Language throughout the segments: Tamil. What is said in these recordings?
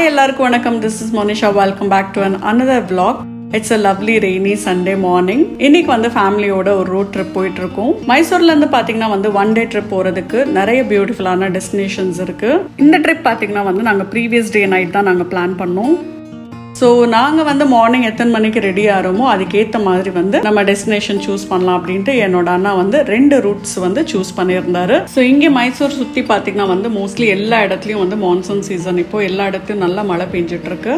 ஹாய் எல்லாருக்கும் வணக்கம் this is Monisha welcome back to an another vlog it's a lovely rainy Sunday morning இன்னைக்கு வந்து ஃபேமிலியோட ஒரு ரோட் ட்ரிப் போயிட்டு இருக்கோம் மைசூர்ல இருந்து பாத்தீங்கன்னா வந்து ஒன் டே ட்ரிப் போறதுக்கு நிறைய பியூட்டிஃபுல்லான டெஸ்டினேஷன்ஸ் இருக்கு இந்த ட்ரிப் பாத்தீங்கன்னா வந்து நாங்க ப்ரீவியஸ் டே நைட் தான் நாங்க பிளான் பண்ணோம் ஸோ நாங்கள் வந்து மார்னிங் எத்தனை மணிக்கு ரெடி ஆகிறோமோ அதுக்கேற்ற மாதிரி வந்து நம்ம டெஸ்டினேஷன் சூஸ் பண்ணலாம் அப்படின்ட்டு என்னோட அண்ணா வந்து ரெண்டு ரூட்ஸ் வந்து சூஸ் பண்ணியிருந்தாரு ஸோ இங்கே மைசூர் சுற்றி பார்த்தீங்கன்னா வந்து மோஸ்ட்லி எல்லா இடத்துலையும் வந்து மான்சூன் சீசன் இப்போ எல்லா இடத்துலையும் நல்லா மழை பெஞ்சிட்டு இருக்கு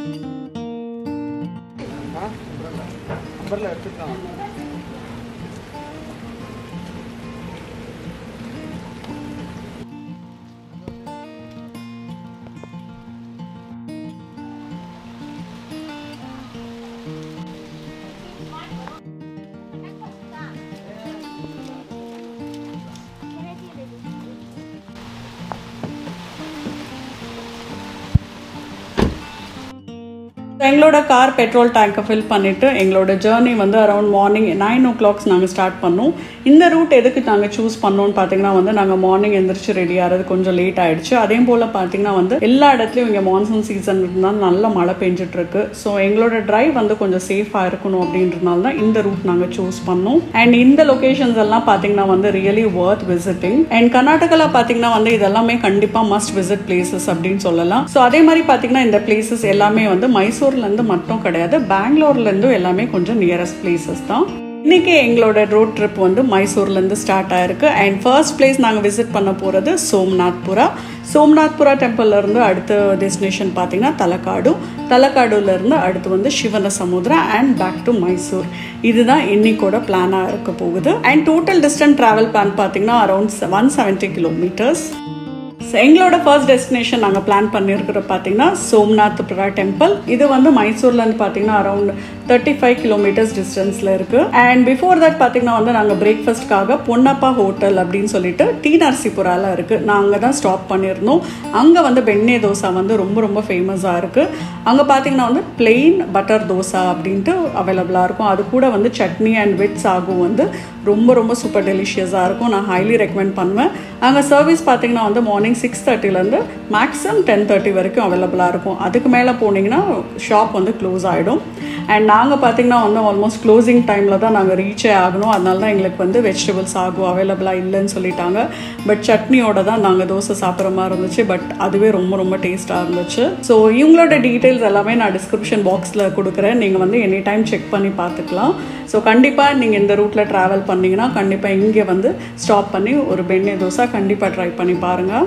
எங்களோட கார் பெட்ரோல் டேங்கை ஃபில் பண்ணிட்டு எங்களோட ஜேர்னி வந்து around morning nine o'clocks நாங்கள் ஸ்டார்ட் பண்ணோம் இந்த ரூட் எதுக்கு நாங்கள் சூஸ் பண்ணோம்னு பார்த்தீங்கன்னா வந்து நாங்கள் மார்னிங் எந்திரிச்சு ரெடி ஆகிறது கொஞ்சம் லேட் ஆயிடுச்சு அதே போல் பார்த்தீங்கன்னா வந்து எல்லா இடத்துலையும் இங்கே மான்சூன் சீசன் இருந்தால் நல்ல மழை பெஞ்சிட்டு இருக்கு ஸோ எங்களோட டிரைவ் வந்து கொஞ்சம் சேஃபாக இருக்கணும் அப்படின்றனால தான் இந்த ரூட் நாங்கள் சூஸ் பண்ணோம் அண்ட் இந்த லொகேஷன்ஸ் எல்லாம் பார்த்தீங்கன்னா வந்து ரியலி ஒர்த் விசிட்டிங் அண்ட் கர்நாடகாவில் பார்த்தீங்கன்னா வந்து இதெல்லாமே கண்டிப்பாக மஸ்ட் விசிட் பிளேசஸ் அப்படின்னு சொல்லலாம் ஸோ அதே மாதிரி பார்த்தீங்கன்னா இந்த பிளேசஸ் எல்லாமே வந்து மைசூர்லேருந்து மட்டும் கிடையாது பெங்களூர்லேருந்தும் எல்லாமே கொஞ்சம் நியரஸ்ட் பிளேசஸ் தான் இன்னைக்கு எங்களோட ரோட் ட்ரிப் வந்து மைசூர்லேருந்து ஸ்டார்ட் ஆயிருக்கு அண்ட் ஃபர்ஸ்ட் பிளேஸ் நாங்கள் விசிட் பண்ண போகிறது சோம்நாத்புரா சோம்நாத்புரா டெம்பிள்லேருந்து அடுத்த டெஸ்டினேஷன் பார்த்தீங்கன்னா தலக்காடு தலக்காடுலேருந்து அடுத்து வந்து சிவன சமுத்திரம் அண்ட் பேக் டு மைசூர் இதுதான் இன்னைக்கோட பிளானாக இருக்க போகுது and total distance travel plan பார்த்தீங்கன்னா around one seventy kilometres so எங்களோட ஃபர்ஸ்ட் டெஸ்டினேஷன் நாங்கள் பிளான் பண்ணியிருக்கிற பார்த்தீங்கன்னா சோம்நாத்புரா டெம்பிள் இது வந்து மைசூர்லேருந்து பார்த்தீங்கன்னா அரௌண்ட் தேர்ட்டி ஃபைவ் கிலோமீட்டர்ஸ் டிஸ்டன்ஸில் இருக்குது அண்ட் பிஃபோர் தட் பார்த்தீங்கன்னா வந்து நாங்கள் பிரேக்ஃபாஸ்ட்காக பொன்னப்பா ஹோட்டல் அப்படின்னு சொல்லிட்டு டி நரசிபுராவில் இருக்குது நான் அங்கே தான் ஸ்டாப் பண்ணியிருந்தோம் அங்கே வந்து பெண்ணே தோசை வந்து ரொம்ப ரொம்ப ஃபேமஸாக இருக்குது அங்கே பார்த்தீங்கன்னா வந்து பிளெயின் பட்டர் தோசை அப்படின்ட்டு அவைலபிளாக இருக்கும் அது கூட வந்து சட்னி அண்ட் வித் சாகு வந்து ரொம்ப ரொம்ப சூப்பர் டெலிஷியஸாக இருக்கும் நான் ஹைலி ரெக்கமெண்ட் பண்ணுவேன் அங்கே சர்வீஸ் பார்த்தீங்கன்னா வந்து மார்னிங் சிக்ஸ் தேர்ட்டிலேருந்து மேக்ஸிமம் டென் தேர்ட்டி வரைக்கும் அவைலபிளாக இருக்கும் அதுக்கு மேலே போனீங்கன்னா ஷாப் வந்து க்ளோஸ் ஆகிடும் அண்ட் நாங்கள் பார்த்தீங்கன்னா வந்து ஆல்மோஸ்ட் க்ளோசிங் டைமில் தான் நாங்கள் ரீச்சே ஆகணும் அதனால தான் எங்களுக்கு வந்து வெஜிடபிள்ஸ் ஆகும் அவைலபிளாக இல்லைன்னு சொல்லிட்டாங்க பட் சட்னியோட தான் நாங்கள் தோசை சாப்பிட்ற மாதிரி இருந்துச்சு பட் அதுவே ரொம்ப ரொம்ப டேஸ்ட்டாக இருந்துச்சு ஸோ இவங்களோட டீட்டெயில்ஸ் எல்லாமே நான் டிஸ்கிரிப்ஷன் பாக்ஸில் கொடுக்குறேன் நீங்கள் வந்து எனி டைம் செக் பண்ணி பார்த்துக்கலாம் ஸோ கண்டிப்பாக நீங்கள் இந்த ரூட்டில் ட்ராவல் பண்ணிங்கன்னா கண்டிப்பாக இங்கே வந்து ஸ்டாப் பண்ணி ஒரு பெண்ணே தோசை கண்டிப்பாக ட்ரை பண்ணி பாருங்கள்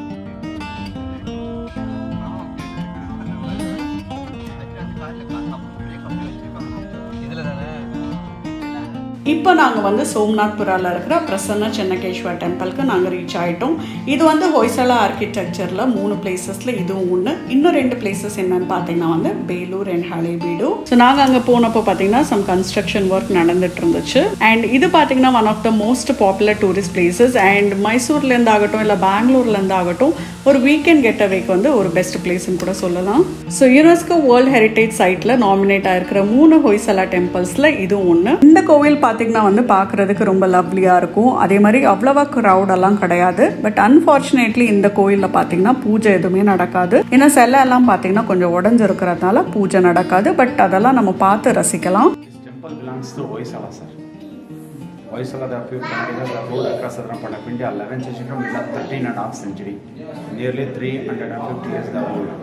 இப்போ நாங்கள் வந்து சோம்நாத்புராவில் இருக்கிற பிரசன்ன சென்னகேஸ்வர் டெம்பிளுக்கு நாங்கள் ரீச் ஆகிட்டோம் இது வந்து ஹொய்சலா ஆர்கிடெக்சரில் மூணு பிளேசஸில் இதுவும் ஒன்று இன்னும் ரெண்டு பிளேசஸ் என்னன்னு பார்த்தீங்கன்னா வந்து பேலூர் அண்ட் ஹலேபீடு ஸோ நாங்கள் அங்கே போனப்போ பார்த்தீங்கன்னா சம் கன்ஸ்ட்ரக்ஷன் ஒர்க் நடந்துட்டு இருந்துச்சு அண்ட் இது பார்த்தீங்கன்னா one of the most popular tourist places and மைசூர்லேருந்து ஆகட்டும் இல்லை பெங்களூர்லேருந்து ஆகட்டும் ஒரு வீக்கெண்ட் கெட்டவேக்கு வந்து ஒரு பெஸ்ட் பிளேஸ்னு கூட சொல்லலாம் ஸோ யுனெஸ்கோ வேர்ல்ட் ஹெரிட்டேஜ் சைட்டில் நாமினேட் ஆயிருக்கிற மூணு ஹொய்சலா டெம்பிள்ஸில் இதுவும் ஒன்று இந்த கோவில் பார்த்தீங்கன்னா வந்து பார்க்குறதுக்கு ரொம்ப லவ்லியாக இருக்கும் அதே மாதிரி அவ்வளவா க்ரௌடெல்லாம் கிடையாது பட் அன்ஃபார்ச்சுனேட்லி இந்த கோயிலில் பார்த்தீங்கன்னா பூஜை எதுவுமே நடக்காது ஏன்னா சிலை எல்லாம் பார்த்தீங்கன்னா கொஞ்சம் உடஞ்சிருக்கிறதுனால பூஜை நடக்காது பட் அதெல்லாம் நம்ம பார்த்து ரசிக்கலாம் This temple belongs to Hoysala, sir. Hoysala, the few Kannadigas have ruled across southern part of India, 11th century from 13 and a half century. Nearly 350 years they have ruled.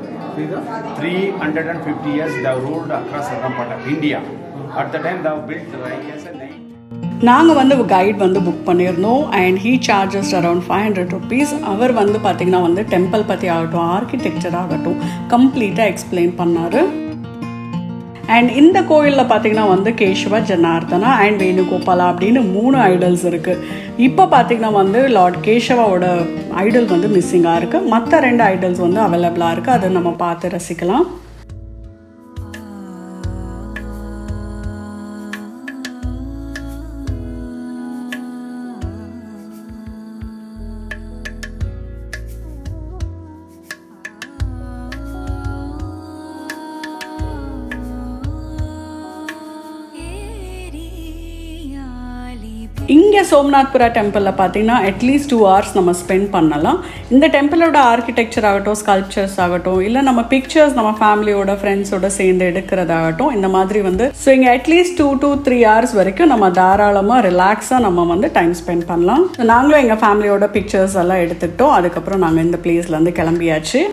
350 years they have ruled across southern part of India. At the time they have built the IS and they நாங்கள் வந்து கைட் வந்து புக் பண்ணியிருந்தோம் and he charges around five hundred rupees அவர் வந்து பார்த்திங்கன்னா வந்து டெம்பிள் பற்றி ஆகட்டும் ஆர்கிடெக்சர் ஆகட்டும் கம்ப்ளீட்டாக எக்ஸ்பிளைன் பண்ணார் அண்ட் இந்த கோயிலில் பார்த்தீங்கன்னா வந்து கேஷவ ஜனார்தனா அண்ட் வேணுகோபாலா அப்படின்னு மூணு ஐடல்ஸ் இருக்குது இப்போ பார்த்தீங்கன்னா வந்து லார்ட் கேஷவாவோட ஐடல் வந்து மிஸ்ஸிங்காக இருக்குது மற்ற ரெண்டு ஐடல்ஸ் வந்து அவைலபிளாக இருக்குது அதை நம்ம பார்த்து ரசிக்கலாம் இங்கே சோம்நாத்புரா டெம்பிளில் பார்த்தீங்கன்னா அட்லீஸ்ட் டூ ஹவர்ஸ் நம்ம ஸ்பெண்ட் பண்ணலாம் இந்த டெம்பிளோட ஆர்கிடெக்சர் ஆகட்டும் ஸ்கல்ப்சர்ஸ் ஆகட்டும் இல்லை நம்ம பிக்சர்ஸ் நம்ம ஃபேமிலியோட ஃப்ரெண்ட்ஸோட சேர்ந்து எடுக்கிறதாகட்டும் இந்த மாதிரி வந்து ஸோ இங்கே at least two two three hours வரைக்கும் நம்ம தாராளமாக ரிலாக்ஸாக நம்ம வந்து டைம் ஸ்பெண்ட் பண்ணலாம் So, நாங்களும் எங்கள் ஃபேமிலியோட பிக்சர்ஸ் எல்லாம் எடுத்துக்கிட்டோம் அதுக்கப்புறம் நாங்கள் இந்த பிளேஸ்லேருந்து கிளம்பியாச்சு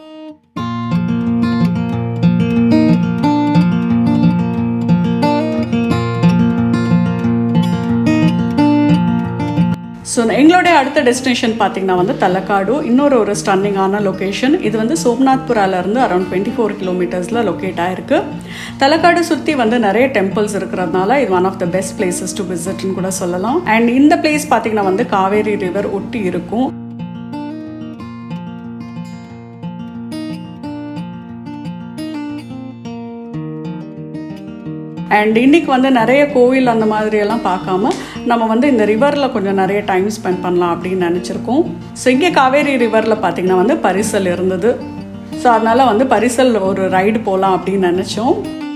ஸோ எங்களுடைய அடுத்த டெஸ்டினேஷன் பார்த்தீங்கன்னா வந்து தலக்காடு இன்னொரு ஒரு ஸ்டன்னிங்கான லொக்கேஷன் இது வந்து சோம்நாத்புராலேருந்து அரௌண்ட் டுவெண்ட்டி ஃபோர் கிலோமீட்டர்ஸில் லொக்கேட் ஆயிருக்கு தலக்காடு சுற்றி வந்து நிறைய டெம்பிள்ஸ் இருக்கிறதுனால இது one of the best places to விசிட்னு கூட சொல்லலாம் அண்ட் இந்த பிளேஸ் பார்த்தீங்கன்னா வந்து காவேரி ரிவர் ஒட்டி இருக்கும் அண்ட் இன்னைக்கு வந்து நிறைய கோவில் அந்த மாதிரி எல்லாம் பார்க்காம நம்ம வந்து இந்த ரிவரில் கொஞ்சம் நிறைய டைம் ஸ்பெண்ட் பண்ணலாம் அப்படின்னு நினச்சிருக்கோம் ஸோ இங்கே காவேரி ரிவரில் பார்த்தீங்கன்னா வந்து பரிசல் இருந்தது ஸோ அதனால் வந்து பரிசல் ஒரு ரைடு போகலாம் அப்படின்னு நினச்சோம்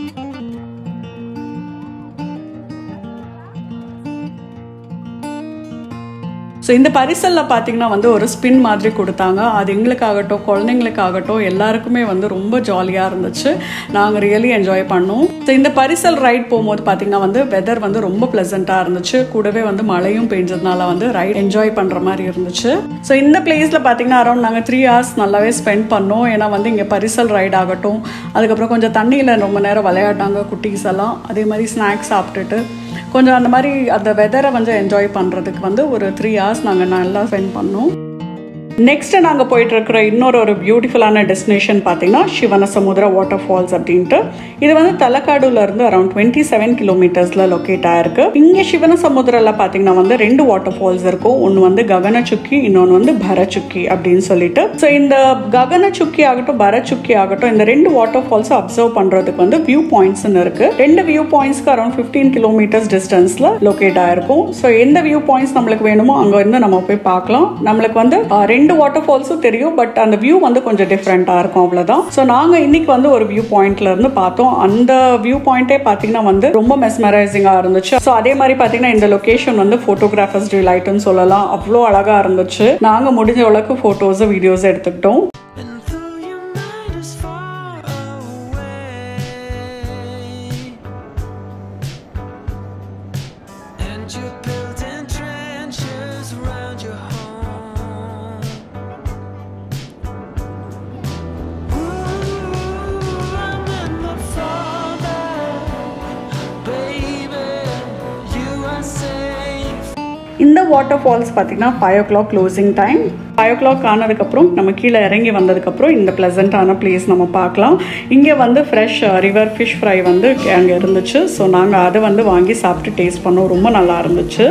ஸோ இந்த பரிசலில் பார்த்தீங்கன்னா வந்து ஒரு ஸ்பின் மாதிரி கொடுத்தாங்க அது எங்களுக்காகட்டும் குழந்தைங்களுக்காகட்டும் எல்லாருக்குமே வந்து ரொம்ப ஜாலியாக இருந்துச்சு நாங்கள் ரியலி என்ஜாய் பண்ணோம் ஸோ இந்த பரிசல் ரைட் போகும்போது பார்த்தீங்கன்னா வந்து வெதர் வந்து ரொம்ப ப்ளசண்ட்டாக இருந்துச்சு கூடவே வந்து மழையும் பெஞ்சதுனால வந்து ரைட் என்ஜாய் பண்ணுற மாதிரி இருந்துச்சு ஸோ இந்த பிளேஸில் பார்த்தீங்கன்னா அரௌண்ட் நாங்கள் த்ரீ ஹவர்ஸ் நல்லாவே ஸ்பெண்ட் பண்ணோம் ஏன்னா வந்து இங்கே பரிசல் ரைட் ஆகட்டும் அதுக்கப்புறம் கொஞ்சம் தண்ணியில் ரொம்ப நேரம் விளையாட்டாங்க குட்டீஸ் எல்லாம் அதே மாதிரி ஸ்நாக்ஸ் சாப்பிட்டுட்டு கொஞ்சம் அந்த மாதிரி அந்த வெதரை வந்து என்ஜாய் பண்ணுறதுக்கு வந்து ஒரு த்ரீ ஹவர்ஸ் நாங்கள் நல்லா ஸ்பெண்ட் பண்ணோம் நெக்ஸ்ட் நாங்கள் போயிட்டு இருக்கிற இன்னொரு ஒரு பியூட்டிஃபுல்லான டெஸ்டினேஷன் பார்த்தீங்கன்னா சிவனசமுத்திர வாட்டர் ஃபால்ஸ் அப்படின்ட்டு இது வந்து தலக்காடுல இருந்து அரௌண்ட் டுவெண்ட்டி செவன் கிலோமீட்டர்ஸ்ல லொக்கேட் ஆயிருக்கு இங்கே சிவனசமுத்திரில் பார்த்தீங்கன்னா வந்து ரெண்டு வாட்டர் ஃபால்ஸ் இருக்கும் ஒன்று வந்து ககனச்சுக்கி இன்னொன்று வந்து பரச்சுக்கி அப்படின்னு சொல்லிட்டு ஸோ இந்த ககனச்சுக்கி ஆகட்டும் பரச்சுக்கி ஆகட்டும் இந்த ரெண்டு வாட்டர் ஃபால்ஸை அப்சர்வ் பண்ணுறதுக்கு வந்து வியூ பாயிண்ட்ஸ்னு இருக்கு ரெண்டு வியூ பாயிண்ட்ஸ்க்கு அரௌண்ட் ஃபிஃப்டீன் கிலோமீட்டர்ஸ் டிஸ்டன்ஸ்ல லொக்கேட் ஆயிருக்கும் ஸோ எந்த வியூ பாயிண்ட்ஸ் நம்மளுக்கு வேணுமோ அங்கே வந்து நம்ம போய் பார்க்கலாம் நம்மளுக்கு வந்து அஹ், ரெண்டு வாட்டர் ஃபால்ஸும் தெரியும் பட் அந்த வியூ வந்து கொஞ்சம் டிஃப்ரெண்ட்டாக இருக்கும் அவ்வளோதான் ஸோ நாங்கள் இன்னைக்கு வந்து ஒரு வியூ பாயிண்ட்ல இருந்து பார்த்தோம் அந்த வியூ பாயிண்டே பார்த்தீங்கன்னா வந்து ரொம்ப மெஸ்மரைசிங்காக இருந்துச்சு ஸோ அதே மாதிரி பார்த்தீங்கன்னா இந்த லொகேஷன் வந்து ஃபோட்டோகிராஃபர்ஸ் டிலைட்டுன்னு சொல்லலாம் அவ்வளோ அழகாக இருந்துச்சு நாங்கள் முடிஞ்ச அளவுக்கு ஃபோட்டோஸை வீடியோஸ் எடுத்துக்கிட்டோம் And though your mind is far away, and you're built in trenches around your home. Ooh, I'm in the fallback, baby. You are safe. இந்த வாட்டர் ஃபால்ஸ் பார்த்தீங்கன்னா five o'clock closing time five o'clock ஆனதுக்கப்புறம் நம்ம கீழே இறங்கி வந்ததுக்கப்புறம் இந்த ப்ளசண்ட்டான பிளேஸ் நம்ம பார்க்கலாம் இங்கே வந்து ஃப்ரெஷ் ரிவர் ஃபிஷ் ஃப்ரை வந்து அங்கே இருந்துச்சு ஸோ நாங்கள் அதை வந்து வாங்கி சாப்பிட்டு டேஸ்ட் பண்ணோம் ரொம்ப நல்லா இருந்துச்சு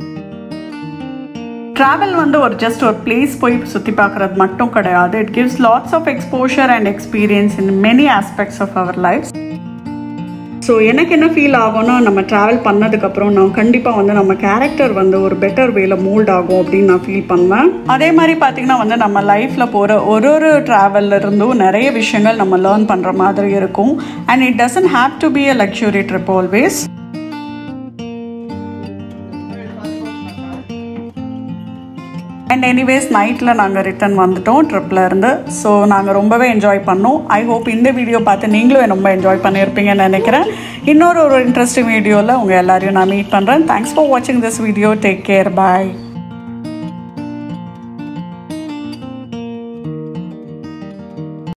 ட்ராவல் வந்து ஒரு ஜஸ்ட் ஒரு பிளேஸ் போய் சுற்றி பார்க்குறது மட்டும் கிடையாது it gives lots of exposure and experience in many aspects of our life so எனக்கு என்ன ஃபீல் ஆகும்னா நம்ம ட்ராவல் பண்ணதுக்கப்புறம் நான் கண்டிப்பாக வந்து நம்ம கேரக்டர் வந்து ஒரு பெட்டர் வேல மூல்ட் ஆகும் அப்படின்னு நான் ஃபீல் பண்ணுவேன் அதே மாதிரி பார்த்தீங்கன்னா வந்து நம்ம லைஃப்பில் போகிற ஒரு ஒரு ட்ராவல்ல இருந்தும் நிறைய விஷயங்கள் நம்ம லேர்ன் பண்ணுற மாதிரி இருக்கும் and it doesn't have to be a luxury trip always and anyways நைட்டில் நாங்கள் ரிட்டர்ன் வந்துட்டோம் ட்ரிப்பில் இருந்து ஸோ நாங்கள் ரொம்பவே என்ஜாய் பண்ணோம் ஐ ஹோப் இந்த வீடியோ பார்த்து நீங்களும் ரொம்ப என்ஜாய் பண்ணியிருப்பீங்கன்னு நினைக்கிறேன் இன்னொரு ஒரு இன்ட்ரெஸ்டிங் வீடியோவில் உங்கள் எல்லாரையும் நான் மீட் பண்ணுறேன் தேங்க்ஸ் ஃபார் வாட்சிங் this video take care bye